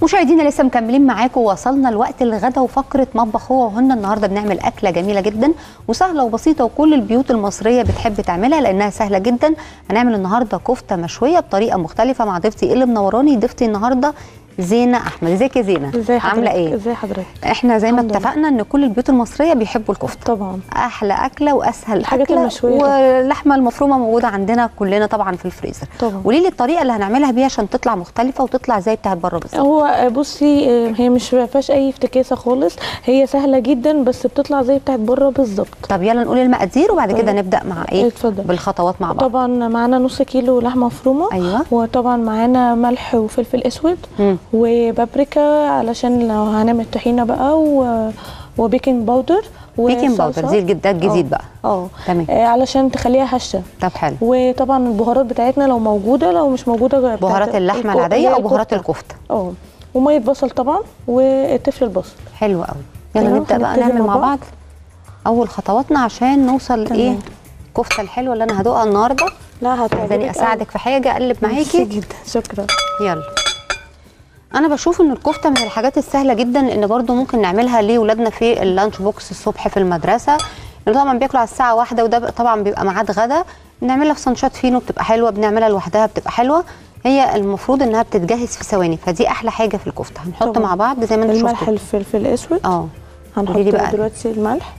مشاهدينا لسه مكملين معاكم وصلنا لوقت الغدا وفقره مطبخ هو وهن النهارده بنعمل اكله جميله جدا وسهله وبسيطه وكل البيوت المصريه بتحب تعملها لانها سهله جدا هنعمل النهارده كفته مشويه بطريقه مختلفه مع ضيفتي اللي منوراني ضيفتي النهارده زينه احمد ازيك يا زينه ازاي حضرتك عامله ايه ازاي حضرتك احنا زي ما الحمد لله. اتفقنا ان كل البيوت المصريه بيحبوا الكفته طبعا احلى اكله واسهل الحاجات أكلة المشوية. واللحمه المفرومه موجوده عندنا كلنا طبعا في الفريزر طبعا. قولي لي الطريقه اللي هنعملها بيها عشان تطلع مختلفه وتطلع زي بتاعت بره بالظبط هو بصي آه، هي مش ما فيهاش اي افتكاسه خالص هي سهله جدا بس بتطلع زي بتاعت بره بالظبط طب يلا نقول المقادير وبعد كده طيب. نبدا مع ايه اتفضل. بالخطوات مع بعض طبعا معانا نص كيلو لحمه مفرومه ايوه وطبعا معانا ملح وفلفل اسود مم. وبابريكا علشان لو هنعمل طحينه بقى و... وبيكنج باودر بيكنج باودر وصلصة. دي الجد- ده الجديد اه. بقى اه تمام آه، علشان تخليها هشه طب حلو وطبعا البهارات بتاعتنا لو موجوده لو مش موجوده بتاعت بهارات اللحمه الكو- العاديه اللي او هي بهارات الكفتة. الكفته اه وميه بصل طبعا وتفل البصل حلو قوي يلا تمام، نبدا بقى هنبتدي نعمل مع مع بعض. بعض اول خطواتنا عشان نوصل تمام. لايه الكفته الحلوه اللي انا هدوقها النهارده لا هتعجبك عايزاني اساعدك في حاجه اقلب ميرسي معاكي جدا شكرا يلا انا بشوف ان الكفته من الحاجات السهله جدا ان برضو ممكن نعملها لاولادنا في اللانش بوكس الصبح في المدرسه لان طبعا بياكلوا على الساعه واحدة وده بقى- طبعا بيبقى ميعاد غدا بنعملها في سانشات فينو بتبقى حلوه بنعملها لوحدها بتبقى حلوه هي المفروض انها بتتجهز في ثواني فدي احلى حاجه في الكفته هنحط طبعاً. مع بعض زي ما انتم الملح شفتوا الفلفل الاسود اه هنحط قولي لي بقى. دلوقتي الملح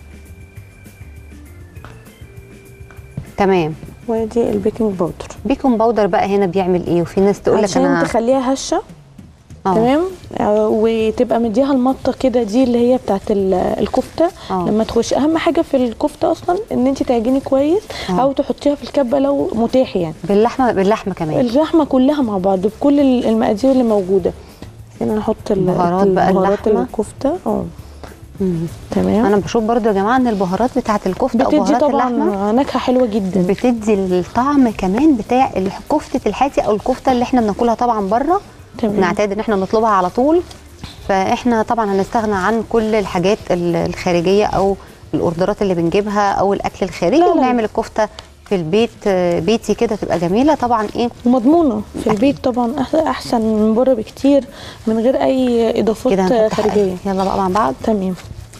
تمام ودي البيكنج باودر بيكنج باودر بقى هنا بيعمل ايه وفي ناس تقول لك عشان انا تخليها هشه آه. تمام آه، وتبقى مديها المطه كده دي اللي هي بتاعت ال- الكفته آه. لما تخش اهم حاجه في الكفته اصلا ان انت تعجني كويس آه. او تحطيها في الكبه لو متاح يعني باللحمه باللحمه كمان اللحمه كلها مع بعض بكل ال- المقادير اللي موجوده هنا نحط ال- بهارات بقى البهارات اللحمة. الكفته اه مم. تمام انا بشوف برضو يا جماعه ان البهارات بتاعه الكفته او بتدي بهارات طبعا اللحمه نكهه حلوه جدا بتدي الطعم كمان بتاع كفته الحاتي او الكفته اللي احنا بناكلها طبعا بره تمام. نعتاد ان احنا نطلبها على طول فاحنا طبعا هنستغنى عن كل الحاجات ال- الخارجيه او الاوردرات اللي بنجيبها او الاكل الخارجي لا، لا. ونعمل الكفته في البيت آه، بيتي كده تبقى جميله طبعا ايه ومضمونه في البيت طبعا أح- احسن من بره بكتير من غير اي اضافات كده هنحط خارجيه يلا بقى مع بعض تمام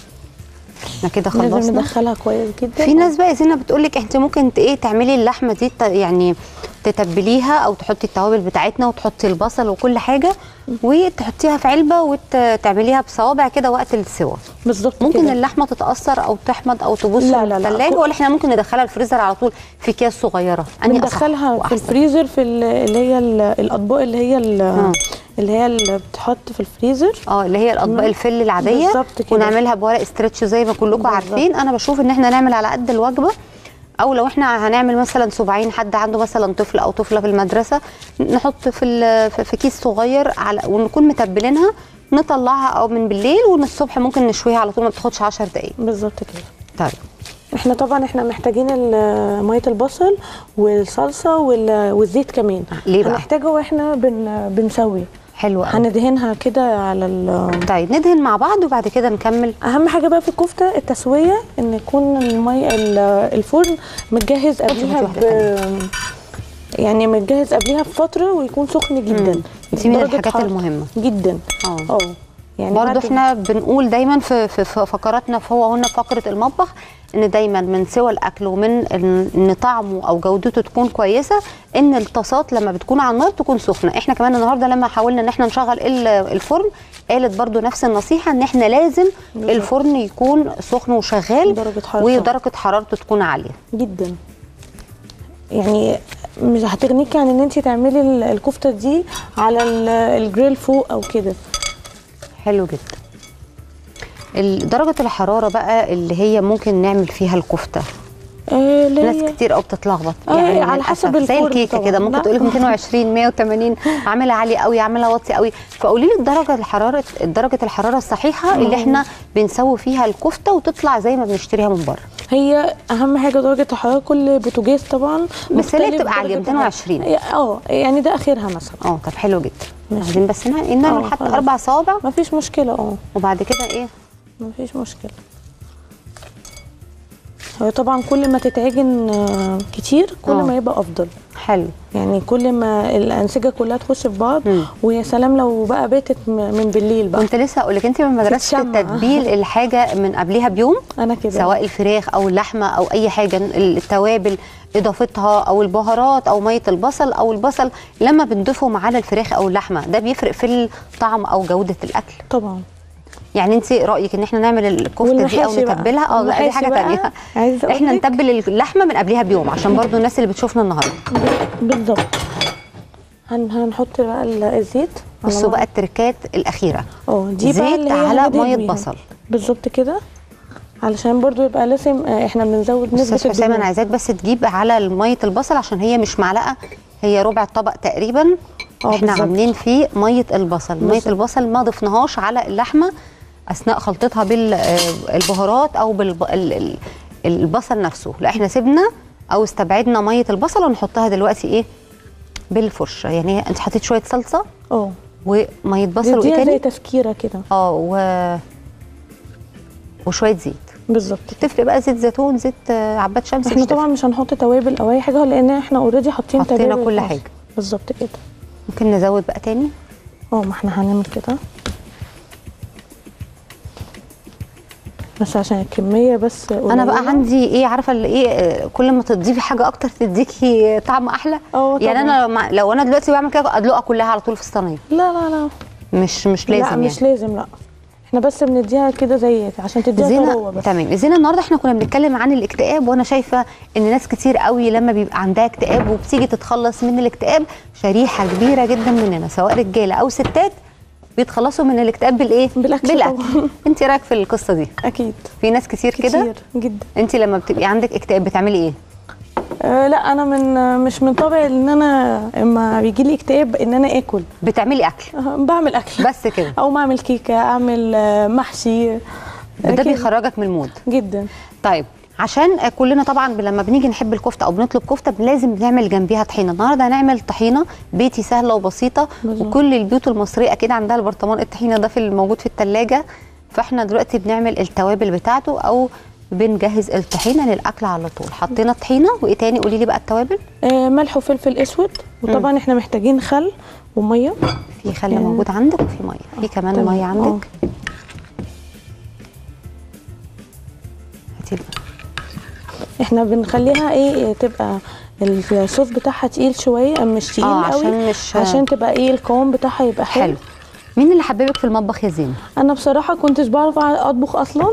احنا كده لازم خلصنا ندخلها كويس جدا في ناس بقى يا زينب بتقول لك انت ممكن ت- ايه تعملي اللحمه دي ت- يعني تتبليها او تحطي التوابل بتاعتنا وتحطي البصل وكل حاجه وتحطيها في علبه وتعمليها بصوابع كده وقت السوا بالظبط ممكن كده. اللحمه تتاثر او تحمض او تبوظ لا، في لا، لا. الثلاجه ولا احنا ممكن ندخلها الفريزر على طول في اكياس صغيره أنهي أصح بندخلها في وأحسن؟ الفريزر في ال- اللي هي ال- الاطباق اللي هي ال- آه. اللي هي اللي بتحط في الفريزر اه اللي هي الاطباق مم. الفل العاديه بالظبط كده. ونعملها بورق استرتش زي ما كلكم بالظبط. عارفين انا بشوف ان احنا نعمل على قد الوجبه او لو احنا هنعمل مثلا سبعين حد عنده مثلا طفل او طفله في المدرسه نحط في ال- في في كيس صغير على ونكون متبلينها نطلعها او من بالليل والصبح ممكن نشويها على طول ما بتاخدش 10 دقائق بالظبط كده طيب احنا طبعا احنا محتاجين ال- ميه البصل والصلصه وال- والزيت كمان ليه بقى؟ هنحتاجه واحنا بن بنسوي حلو قوي هندهنها كده على ال طيب ندهن مع بعض وبعد كده نكمل اهم حاجه بقى في الكفته التسويه ان يكون المي ال- الفرن متجهز قبلها واحدة ب يعني متجهز قبلها بفتره ويكون سخن جدا دي من درجة الحاجات حرارة- المهمه جدا اه اه يعني برضو بعد- احنا بنقول دايما في في في فقراتنا في هو هنا فقره المطبخ ان دايما من سوى الاكل ومن ان إن طعمه او جودته تكون كويسه ان الطاسات لما بتكون على النار تكون سخنه احنا كمان النهارده لما حاولنا ان احنا نشغل ال- الفرن قالت برضو نفس النصيحه ان احنا لازم الفرن يكون سخن وشغال درجة حرارته. ودرجه حرارته تكون عاليه جدا يعني مش هتغنيكي عن ان انت تعملي ال- الكفته دي على ال- الجريل فوق او كده حلو جدا ال- درجه الحراره بقى اللي هي ممكن نعمل فيها الكفته آه لا ناس هي- كتير قوي بتتلخبط آه، يعني على حسب للأسف. زي الفرن الكيكه طبعاً. كده ممكن لا. تقول لك 220 180 عاملها عاليه قوي عاملها واطي قوي فقولي لي درجه الحراره درجه الحراره الصحيحه اللي احنا بنسوي فيها الكفته وتطلع زي ما بنشتريها من بره هي اهم حاجه درجه الحراره كل بوتاجاز طبعا بس هي مختلف بتبقى عالية، درجة 220. الحرارة. اه يعني ده اخرها مثلا اه طب حلو جدا ماشي. عايزين بس نعمل نعمل آه، حتى خلاص. اربع صوابع مفيش مشكله اه وبعد كده ايه مفيش مشكله هو طبعا كل ما تتعجن آه، كتير كل آه. ما يبقى افضل حلو يعني كل ما الانسجه كلها تخش في بعض مم. ويا سلام لو بقى باتت م- من بالليل بقى كنت لسه اقول لك انت من مدرسه تتشمع. التتبيل الحاجه من قبلها بيوم انا كده سواء الفراخ او اللحمه او اي حاجه التوابل اضافتها او البهارات او ميه البصل او البصل لما بنضيفهم على الفراخ او اللحمه ده بيفرق في الطعم او جوده الاكل طبعا يعني انت رايك ان احنا نعمل الكفته دي او والمحاشي بقى. نتبلها اه لا دي المحاشي حاجه بقى تانية عايزة أقول احنا لك- نتبل اللحمه من قبلها بيوم عشان برضو الناس اللي بتشوفنا النهارده بالظبط هن هنحط بقى ال- الزيت على بصوا بعض. بقى التركات الاخيره اه دي بقى زيت اللي هي على هندهن ميه بيها. بصل بالظبط كده علشان برضو يبقى لازم آه، احنا بنزود نسبه استاذ حسام الدهون انا عايزاك بس تجيب على ميه البصل عشان هي مش معلقه هي ربع الطبق تقريبا اه احنا بالظبط. عاملين فيه ميه البصل ميه بالظبط. البصل ما ضفناهاش على اللحمه اثناء خلطتها بالبهارات او بالبصل نفسه لا احنا سيبنا او استبعدنا ميه البصل ونحطها دلوقتي ايه بالفرشه يعني انت حطيت شويه صلصه اه وميه بصل وايه دي زي تاني تفكيره كده اه و وشويه زيت بالظبط تفرق بقى زيت زيتون زيت آه، عباد شمس احنا مش تفرق. طبعا مش هنحط توابل او اي حاجه لان احنا اوريدي حاطين حطينا توابل كل خاصة. حاجة. بالظبط كده ممكن نزود بقى تاني اه ما احنا هنعمل كده بس عشان الكميه بس انا بقى قليلة. عندي ايه عارفه اللي ايه آه، كل ما تضيفي حاجه اكتر تديكي طعم احلى اه يعني طبعاً. انا مع- لو انا دلوقتي بعمل كده ادلقها كلها على طول في الصينيه لا لا لا مش مش لازم لا يعني مش لازم لا احنا بس بنديها كده زي عشان تديها طراوه زينة بس تمام زينة النهارده احنا كنا بنتكلم عن الاكتئاب وانا شايفه ان ناس كتير قوي لما بيبقى عندها اكتئاب وبتيجي تتخلص من الاكتئاب شريحه كبيره جدا مننا سواء رجاله او ستات بيتخلصوا من الاكتئاب بالايه؟ بالأكل بالاكل طبعاً. انت إيه رايك في القصه دي؟ اكيد في ناس كتير كده كتير جدا انت لما بتبقي عندك اكتئاب بتعملي ايه؟ آه لا انا من آه، مش من طبعي ان انا اما بيجي لي اكتئاب ان انا اكل بتعملي اكل آه، بعمل اكل بس كده او بعمل كيكه اعمل آه، محشي آه، ده كده. بيخرجك من المود جدا طيب عشان كلنا طبعا لما بنيجي نحب الكفته او بنطلب كفته لازم نعمل جنبيها طحينه النهارده هنعمل طحينه بيتي سهله وبسيطه بالظبط. وكل البيوت المصريه اكيد عندها البرطمان الطحينه ده في الموجود في الثلاجه فاحنا دلوقتي بنعمل التوابل بتاعته او بنجهز الطحينه للاكل على طول حطينا الطحينه وايه تاني قولي لي بقى التوابل آه، ملح وفلفل اسود وطبعا احنا محتاجين خل وميه في خل موجود عندك وفي ميه في كمان تمام. ميه عندك هاتي لي. احنا بنخليها ايه تبقى الصوص بتاعها تقيل شويه مش تقيل آه، قوي عشان مش- عشان تبقى ايه القوام بتاعها يبقى حلو, حلو مين اللي حببك في المطبخ يا زين انا بصراحه كنتش بعرف اطبخ اصلا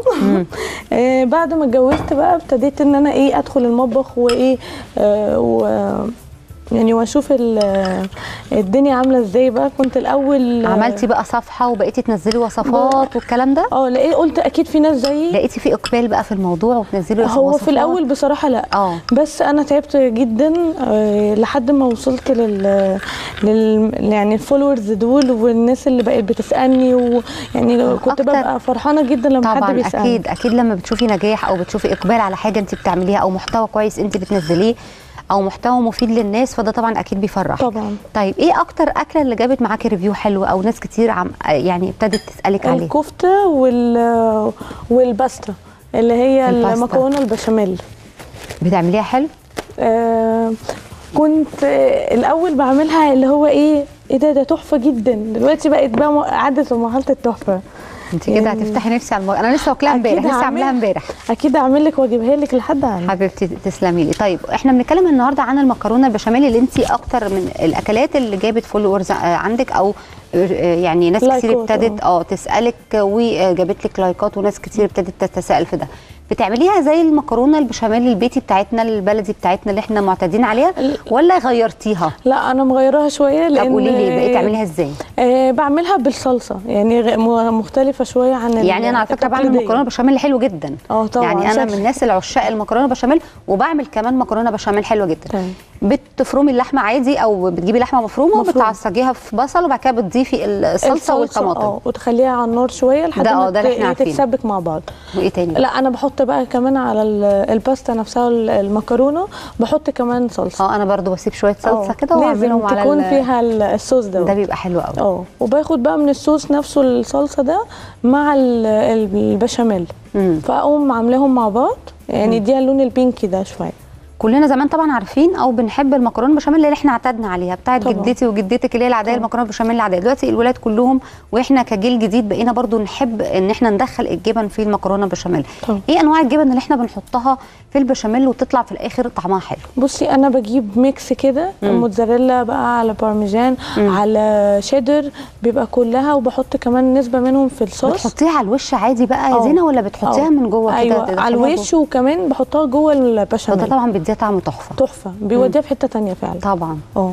آه بعد ما اتجوزت بقى ابتديت ان انا ايه ادخل المطبخ وايه آه و يعني واشوف ال- الدنيا عامله ازاي بقى كنت الاول عملتي بقى صفحه وبقيتي تنزلي وصفات والكلام ده اه لقيت قلت اكيد في ناس زيي لقيتي في اقبال بقى في الموضوع وتنزلي هو وصفات؟ في الاول بصراحه لا اه بس انا تعبت جدا آه، لحد ما وصلت لل, لل... يعني الفولورز دول والناس اللي بقت بتسالني ويعني كنت أكتر. ببقى فرحانه جدا لما حد طبعا بيسالني اكيد اكيد لما بتشوفي نجاح او بتشوفي اقبال على حاجه انت بتعمليها او محتوى كويس انت بتنزليه او محتوى مفيد للناس فده طبعا اكيد بيفرح طبعا طيب ايه اكتر اكله اللي جابت معاكي ريفيو حلو او ناس كتير عم يعني ابتدت تسالك عليه الكفته وال والباستا اللي هي الباستا. المكرونه البشاميل بتعمليها حلو آه كنت آه الاول بعملها اللي هو ايه ايه ده ده تحفه جدا دلوقتي بقت بقى م- عدت مرحله التحفه انت كده يعني- هتفتحي نفسي على المج... انا لسه واكلاها أكيد امبارح لسه هعمل- عاملاها امبارح اكيد اعمل لك واجيبها لك لحد عندك حبيبتي تسلمي لي طيب احنا بنتكلم النهارده عن المكرونه البشاميل اللي انت اكتر من الاكلات اللي جابت فولورز عندك او آه، يعني ناس كتير لايكات، ابتدت اه تسالك وجابت لك لايكات وناس كتير ابتدت تتساءل في ده بتعمليها زي المكرونه البشاميل البيتي بتاعتنا البلدي بتاعتنا اللي احنا معتادين عليها ولا غيرتيها لا انا مغيراها شويه طب لان قولي لي بقيت تعمليها ازاي آه بعملها بالصلصه يعني غ- م- مختلفه شويه عن ال- يعني انا على فكره بعمل التقليدية. مكرونه بشاميل حلو جدا اه طبعا يعني انا من شكل. الناس اللي عشاق المكرونه بشاميل وبعمل كمان مكرونه بشاميل حلوه جدا تمام. بتفرمي اللحمه عادي او بتجيبي لحمه مفرومه مفرومة. وبتعصجيها في بصل وبعد كده بتضيفي الصلصه والطماطم اه وتخليها على النار شويه لحد ده اه ما ده اللي ت- احنا عارفينه. تتسبك مع بعض وايه تاني لا انا بحط بقى كمان على ال- الباستا نفسها ال- المكرونه بحط كمان صلصه اه انا برضو بسيب شويه صلصه اه، كده لازم واعملهم على تكون ال- فيها ال- الصوص ده ده بيبقى حلو قوي اه وباخد بقى من الصوص نفسه الصلصه ده مع ال- ال- البشاميل مم. فاقوم عاملاهم مع بعض يعني يديها اللون البينكي ده شويه كلنا زمان طبعا عارفين او بنحب المكرونه بشاميل اللي احنا اعتدنا عليها بتاعت طبعا. جدتي وجدتك اللي هي العاديه طبعا. المكرونه بشاميل العاديه دلوقتي الولاد كلهم واحنا كجيل جديد بقينا برضو نحب ان احنا ندخل الجبن في المكرونه بشاميل طبعا. ايه انواع الجبن اللي احنا بنحطها في البشاميل وتطلع في الاخر طعمها حلو بصي انا بجيب ميكس كده مم. موتزاريلا بقى على بارميجان مم. على شيدر بيبقى كلها وبحط كمان نسبه منهم في الصوص بتحطيها على الوش عادي بقى يا أه. زينه ولا بتحطيها أه. من جوه كده ايوه تدخليها على جوه؟ الوش وكمان بحطها جوه وده البشاميل طبعا بيديها طعم تحفه تحفه بيوديها في حته تانية فعلا طبعا اه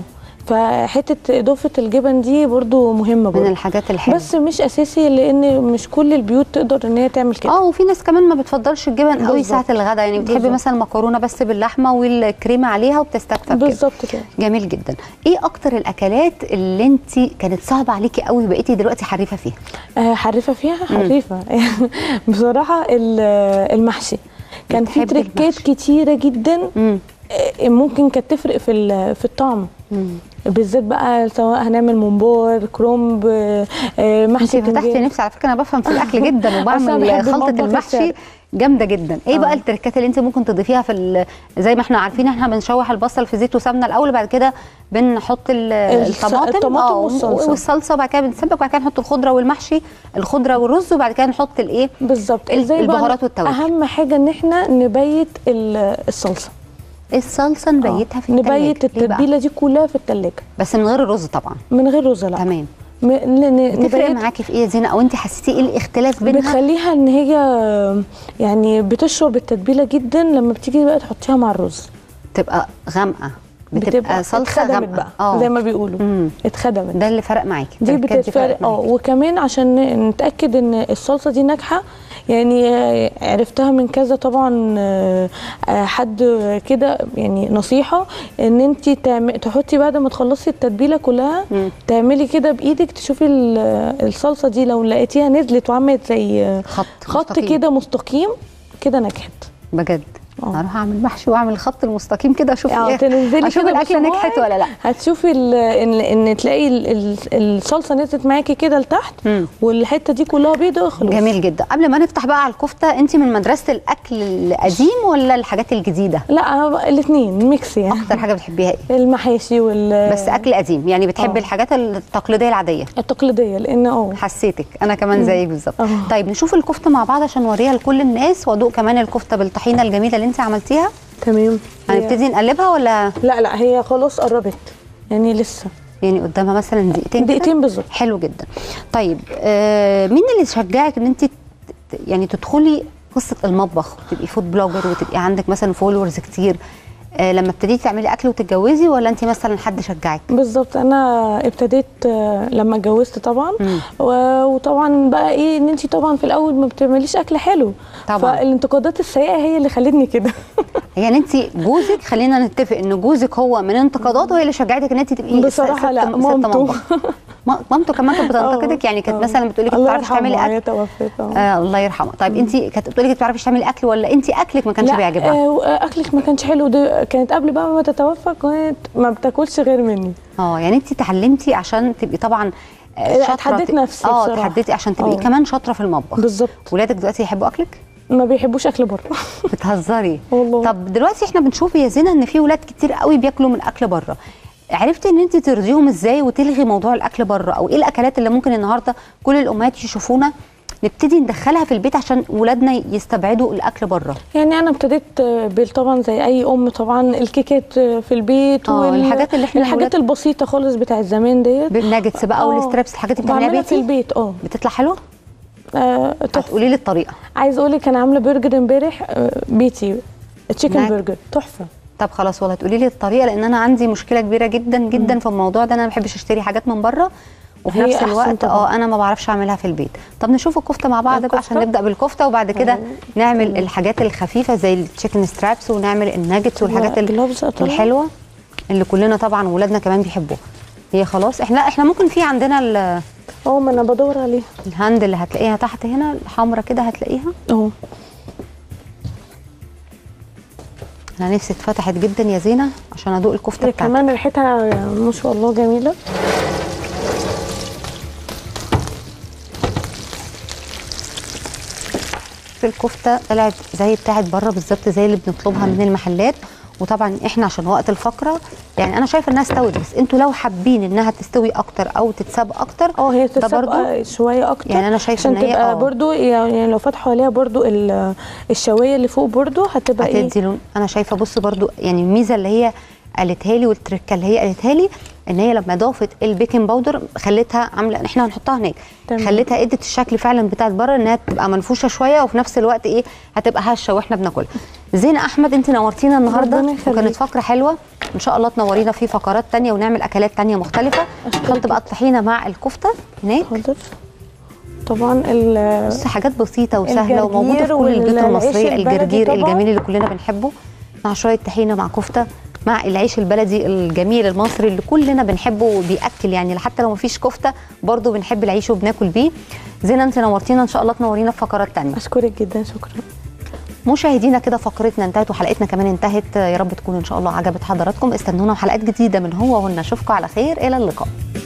فحته اضافه الجبن دي برضو مهمه من برضو الحاجات الحلوه بس مش اساسي لان مش كل البيوت تقدر ان هي تعمل كده اه وفي ناس كمان ما بتفضلش الجبن قوي بالظبط. ساعه الغداء يعني بتحبي بالظبط. مثلا مكرونه بس باللحمه والكريمه عليها وبتستكفى بكده بالظبط كده جميل جدا ايه اكتر الاكلات اللي انت كانت صعبه عليكي قوي وبقيتي دلوقتي حريفه فيها آه، حريفه فيها حريفه بصراحه ال- المحشي كان في بتحبي تريكات المحشي. كتيره جدا امم آه، ممكن كانت تفرق في ال- في الطعم بالذات بقى سواء هنعمل ممبار كرومب آه، آه، انت محشي فتحتي بتنجان. نفسي على فكره انا بفهم في الاكل جدا أصل أنا وبعمل بحب خلطه المطبخ المحشي الشرقي. جامده جدا ايه آه. بقى التركات اللي انت ممكن تضيفيها في ال- زي ما احنا عارفين احنا بنشوح البصل في زيت وسمنه الاول وبعد كده بنحط ال- الص- الطماطم الطماطم آه، والصلصة. والصلصه وبعد كده بنسبك وبعد كده نحط الخضره والمحشي الخضره والرز وبعد كده نحط الايه بالظبط ال- إزاي بقى البهارات والتوابل. اهم حاجه ان احنا نبيت ال- الصلصه الصلصه نبيتها في نبيت التلاجة. ليه بقى؟ التتبيله دي كلها في التلاجة بس من غير الرز طبعا من غير رز لا تمام م- ن- ن- بتفرق نبيت معاكي في ايه يا زينه او انت حسيتي ايه الاختلاف بينها بتخليها ان هي يعني بتشرب التتبيله جدا لما بتيجي بقى تحطيها مع الرز تبقى غامقه بتبقى صلصه اتخدمت غامقه بقى اه زي ما بيقولوا مم. اتخدمت ده اللي فرق معاكي دي التركات بتتفرق فرقت اه معاكي. وكمان عشان ن- نتاكد ان الصلصه دي ناجحه يعني آه، عرفتها من كذا طبعا آه، آه، حد كده يعني نصيحه ان انت تحطي بعد ما تخلصي التتبيله كلها مم. تعملي كده بايدك تشوفي ال- الصلصه دي لو لقيتيها نزلت وعملت زي آه، خط خط مستقيم. كده مستقيم كده نجحت بجد اه. هروح اعمل محشي واعمل الخط المستقيم كده اشوف اه ايه تنزلي اشوف كده الاكله بصباعك، نجحت ولا لا هتشوفي ال- ان ان تلاقي ال- ال- الصلصه نزلت معاكي كده لتحت مم. والحته دي كلها بيضه خلاص جميل جدا قبل ما نفتح بقى على الكفته انت من مدرسه الاكل القديم ولا الحاجات الجديده لا الاثنين ميكس يعني اكتر حاجه بتحبيها ايه المحاشي وال بس اكل قديم يعني بتحبي اه. الحاجات التقليديه العاديه التقليديه لان اه حسيتك انا كمان زيك بالظبط اه. طيب نشوف الكفته مع بعض عشان نوريها لكل الناس وادوق كمان الكفته بالطحينه الجميله اللي انت عملتيها تمام هي- هنبتدي نقلبها ولا لا لا هي خلاص قربت يعني لسه يعني قدامها مثلا دقيقتين كده؟ دقيقتين بالظبط حلو جدا طيب آه مين اللي شجعك ان انت ت- يعني تدخلي قصه المطبخ وتبقي فود بلوجر وتبقي عندك مثلا فولورز كتير آه لما ابتديتي تعملي اكل وتتجوزي ولا انت مثلا حد شجعك بالظبط انا ابتديت آه، لما اتجوزت طبعا مم. و- وطبعا بقى ايه ان انت طبعا في الاول ما بتعمليش اكل حلو طبعا. فالانتقادات السيئه هي اللي خلتني كده يعني انت جوزك خلينا نتفق ان جوزك هو من انتقاداته هي اللي شجعتك ان انت تبقي بصراحة ست- لا، ست مامته. مطبخ. ما- مامته كمان كانت بتنتقدك يعني كانت آه. مثلا بتقولي لك ما الله بتعرفيش تعملي يرحمها، اكل هي توفت آه. آه الله يرحمها طيب انت كانت بتقولي لك ما بتعرفيش تعملي اكل ولا انت اكلك ما كانش لا بيعجبها آه اكلك ما كانش حلو ده كانت قبل بقى ما تتوفى كانت ما بتاكلش غير مني اه يعني انت اتعلمتي عشان تبقي طبعا آه، لا، شاطره اتحديت ت- نفسي اه بصراحة. اتحديتي عشان تبقي اه. كمان شاطره في المطبخ بالظبط ولادك دلوقتي يحبوا اكلك ما بيحبوش اكل بره بتهزري والله. طب دلوقتي احنا بنشوف يا زينه ان في ولاد كتير قوي بياكلوا من اكل بره عرفتي ان انت ترضيهم ازاي وتلغي موضوع الاكل بره او ايه الاكلات اللي ممكن النهارده كل الامهات يشوفونا نبتدي ندخلها في البيت عشان ولادنا يستبعدوا الاكل بره يعني انا ابتديت آه، بال طبعا زي اي ام طبعا الكيكات آه، في البيت اه، الحاجات اللي احنا الحاجات الولاد- البسيطه خالص بتاعت زمان ديت بالناجتس بقى اه. والستريبس الحاجات اللي بتعمليها بعملها في بيتي البيت اه بتطلع حلوه آه، تحفه هتقولي لي الطريقه عايز اقول لك انا عامله برجر امبارح آه، بيتي تشيكن ناك. برجر تحفه طب خلاص والله تقولي لي الطريقه لان انا عندي مشكله كبيره جدا جدا في الموضوع ده انا ما بحبش اشتري حاجات من بره وفي هي نفس أحسن الوقت طبعا. اه انا ما بعرفش اعملها في البيت طب نشوف الكفته مع بعض بقى عشان الكفتة؟ نبدا بالكفته وبعد كده نعمل الحاجات الخفيفه زي التشيكن سترابس ونعمل الناجتس والحاجات ال- جلوفز أطلع. الحلوه اللي كلنا طبعا ولادنا كمان بيحبوها هي خلاص احنا لا احنا ممكن في عندنا ال- اه ما انا بدور عليها الهاند اللي هتلاقيها تحت هنا الحمرا كده هتلاقيها اهو انا نفسي اتفتحت جدا يا زينه عشان ادوق الكفته هي بتاعتك كمان ريحتها ما شاء الله جميله في الكفته طلعت زي بتاعت بره بالظبط زي اللي بنطلبها من المحلات وطبعا احنا عشان وقت الفقره يعني انا شايفه انها استوت بس انتوا لو حابين انها تستوي اكتر او تتساب اكتر اه هي ده برضو تتسابق شويه اكتر يعني أنا شايفة عشان إن هي تبقى اه. برضو يعني لو فاتحه عليها برضو ال- الشوايه اللي فوق برضو هتبقى ايه هتدي لون انا شايفه بص برضو يعني الميزه اللي هي قالتها لي والتركه اللي هي قالتها لي ان هي لما ضافت البيكنج باودر خلتها عامله احنا هنحطها هناك تمام. خلتها ادت الشكل فعلا بتاعت بره انها تبقى منفوشه شويه وفي نفس الوقت ايه هتبقى هشه واحنا بناكلها زينه احمد انت نورتينا النهارده ربنا يخليك. وكانت فقره حلوه ان شاء الله تنورينا في فقرات تانية ونعمل اكلات تانية مختلفه أشكرك عشان تبقى الطحينه مع الكفته هناك حاضر طبعا ال- بص حاجات بسيطة وسهلة وموجودة في الجرجير كل البيوت والعيش المصرية البلدي الجرجير طبعاً. الجميل اللي كلنا بنحبه مع شوية طحينة مع كفتة مع العيش البلدي الجميل المصري اللي كلنا بنحبه وبيأكل يعني حتى لو مفيش كفتة برضه بنحب العيش وبناكل بيه زينة انت نورتينا ان شاء الله تنورينا في فقرات تانية اشكرك جدا شكرا مشاهدينا كده فقرتنا انتهت وحلقتنا كمان انتهت يا رب تكون ان شاء الله عجبت حضراتكم استنونا حلقات جديدة من هو وهنا اشوفكم على خير الى اللقاء